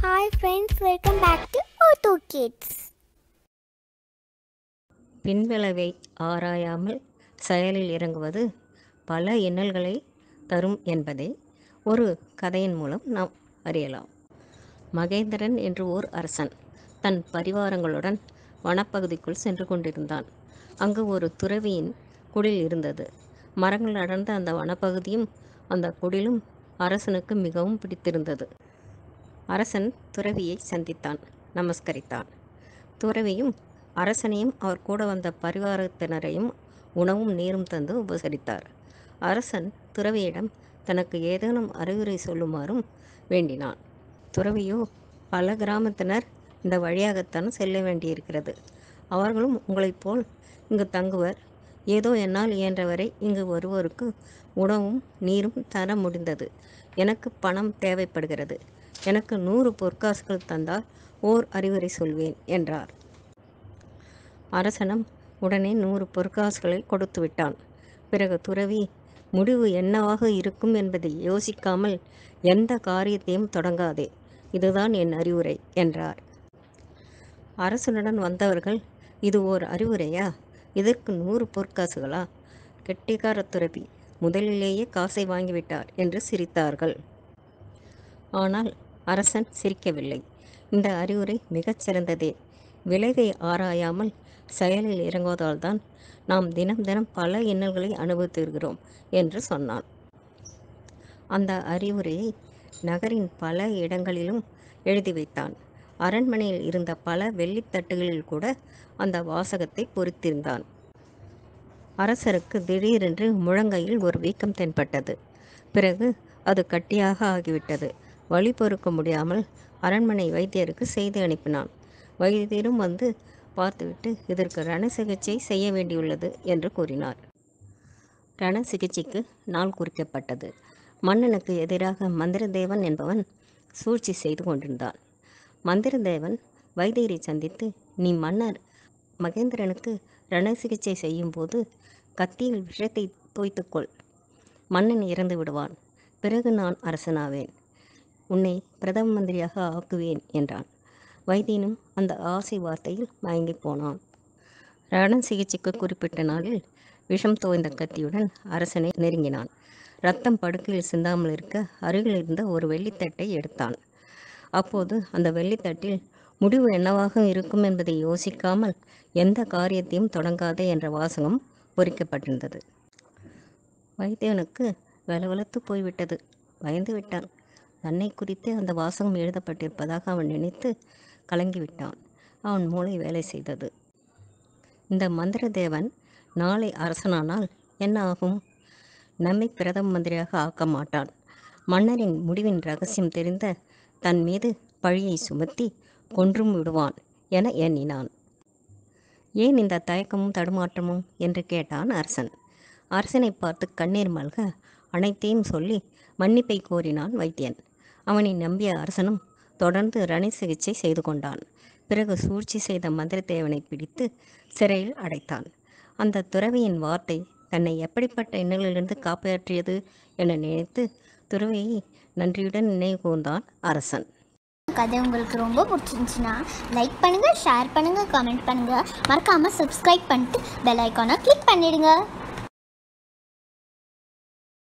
Hi friends, welcome back to Auto Kids. பின்விளைவை ஆராயாமல் செயலில் இறங்குவது பல இன்னல்களை தரும் என்பதை ஒரு கதையின் மூலம் நாம் அறியலாம் மகேந்திரன் என்று ஓர் அரசன் தன் பரிவாரங்களுடன் வனப்பகுதிக்குள் சென்று கொண்டிருந்தான் அங்கு ஒரு துறவியின் குடில் இருந்தது மரங்கள் அடர்ந்த அந்த வனப்பகுதியும் அந்த குடிலும் அரசனுக்கு மிகவும் பிடித்திருந்தது அரசன் துறவியை சந்தித்தான் நமஸ்கரித்தான் துறவியும் அரசனையும் அவர் கூட வந்த பரிவாரத்தினரையும் உணவும் நீரும் தந்து உபசரித்தார் அரசன் துறவியிடம் தனக்கு ஏதேனும் அறிவுரை சொல்லுமாறும் வேண்டினான் துறவியோ பல கிராமத்தினர் இந்த வழியாகத்தான் செல்ல வேண்டியிருக்கிறது அவர்களும் உங்களைப் போல் இங்கு தங்குவர் ஏதோ என்னால் இயன்றவரை இங்கு வருவோருக்கு உணவும் நீரும் தர முடிந்தது எனக்கு பணம் தேவைப்படுகிறது எனக்கு நூறு பொற்காசுகள் தந்தால் ஓர் அறிவுரை சொல்வேன் என்றார் அரசனும் உடனே நூறு பொற்காசுகளை கொடுத்து விட்டான் பிறகு துறவி முடிவு என்னவாக இருக்கும் என்பதை யோசிக்காமல் எந்த காரியத்தையும் தொடங்காதே இதுதான் என் அறிவுரை என்றார் அரசனுடன் வந்தவர்கள் இது ஓர் அறிவுரையா இதற்கு நூறு பொற்காசுகளா கெட்டிக்கார துறவி முதலிலேயே காசை வாங்கிவிட்டார் என்று சிரித்தார்கள் ஆனால் அரசன் சிரிக்கவில்லை இந்த அறிவுரை மிகச் சிறந்ததே விளைவை ஆராயாமல் செயலில் இறங்குவதால்தான் நாம் தினம் தினம் பல இன்னல்களை அனுபவித்திருக்கிறோம் என்று சொன்னான் அந்த அறிவுரையை நகரின் பல இடங்களிலும் எழுதி வைத்தான் அரண்மனையில் இருந்த பல வெள்ளித்தட்டுகளில் கூட அந்த வாசகத்தை பொறித்திருந்தான் அரசருக்கு திடீரென்று முழங்கையில் ஒரு வீக்கம் தென்பட்டது பிறகு அது கட்டியாக ஆகிவிட்டது வழி பொறுக்க முடியாமல் அரண்மனை வைத்தியருக்கு செய்தி அனுப்பினான் வைத்தியரும் வந்து பார்த்துவிட்டு இதற்கு ரண சிகிச்சை செய்ய வேண்டியுள்ளது என்று கூறினார் ரண சிகிச்சைக்கு நாள் குறிக்கப்பட்டது மன்னனுக்கு எதிராக மந்திரதேவன் என்பவன் சூழ்ச்சி செய்து கொண்டிருந்தான் மந்திரதேவன் வைத்தியரை சந்தித்து நீ மன்னர் மகேந்திரனுக்கு ரண சிகிச்சை செய்யும்போது கத்தியில் விஷத்தை தோய்த்துக்கொள் மன்னன் இறந்து விடுவான் பிறகு நான் அரசனாவேன் உன்னை பிரதம மந்திரியாக ஆக்குவேன் என்றான் வைத்தியனும் அந்த ஆசை வார்த்தையில் மயங்கி போனான் ரண சிகிச்சைக்கு குறிப்பிட்ட நாளில் விஷம் தோய்ந்த கத்தியுடன் அரசனை நெருங்கினான் ரத்தம் படுக்கையில் சிந்தாமல் இருக்க அருகில் இருந்த ஒரு வெள்ளித்தட்டை எடுத்தான் அப்போது அந்த வெள்ளித்தட்டில் முடிவு என்னவாக இருக்கும் என்பதை யோசிக்காமல் எந்த காரியத்தையும் தொடங்காதே என்ற வாசகம் பொறிக்கப்பட்டிருந்தது வைத்தியனுக்கு வெலவெலத்து போய்விட்டது பயந்து விட்டான் தன்னை குறித்து அந்த வாசகம் எழுதப்பட்டிருப்பதாக அவன் நினைத்து கலங்கிவிட்டான் அவன் மூளை வேலை செய்தது இந்த மந்திரதேவன் நாளை அரசனானால் என்ன ஆகும் நம்மை பிரதம மந்திரியாக ஆக்க மாட்டான் மன்னரின் முடிவின் ரகசியம் தெரிந்த தன் மீது பழியை சுமத்தி கொன்றும் விடுவான் என எண்ணினான் ஏன் இந்த தயக்கமும் தடுமாற்றமும் என்று கேட்டான் அரசன் அரசனை பார்த்து கண்ணீர் மல்க அனைத்தையும் சொல்லி மன்னிப்பை கோரினான் வைத்தியன் அவனை நம்பிய அரசனும் தொடர்ந்து ரண சிகிச்சை செய்து கொண்டான் பிறகு சூழ்ச்சி செய்த மந்திரத்தேவனை பிடித்து சிறையில் அடைத்தான் அந்த துறவியின் வார்த்தை தன்னை எப்படிப்பட்ட இன்னலிலிருந்து காப்பாற்றியது என நினைத்து துறவியை நன்றியுடன் நினைவு கூர்ந்தான் அரசன் கதை உங்களுக்கு ரொம்ப பிடிச்சிருந்துச்சுன்னா லைக் பண்ணுங்கள் ஷேர் பண்ணுங்கள் கமெண்ட் பண்ணுங்கள் மறக்காமல் சப்ஸ்கிரைப் பண்ணிட்டு பெல் ஐக்கானை கிளிக் பண்ணிடுங்க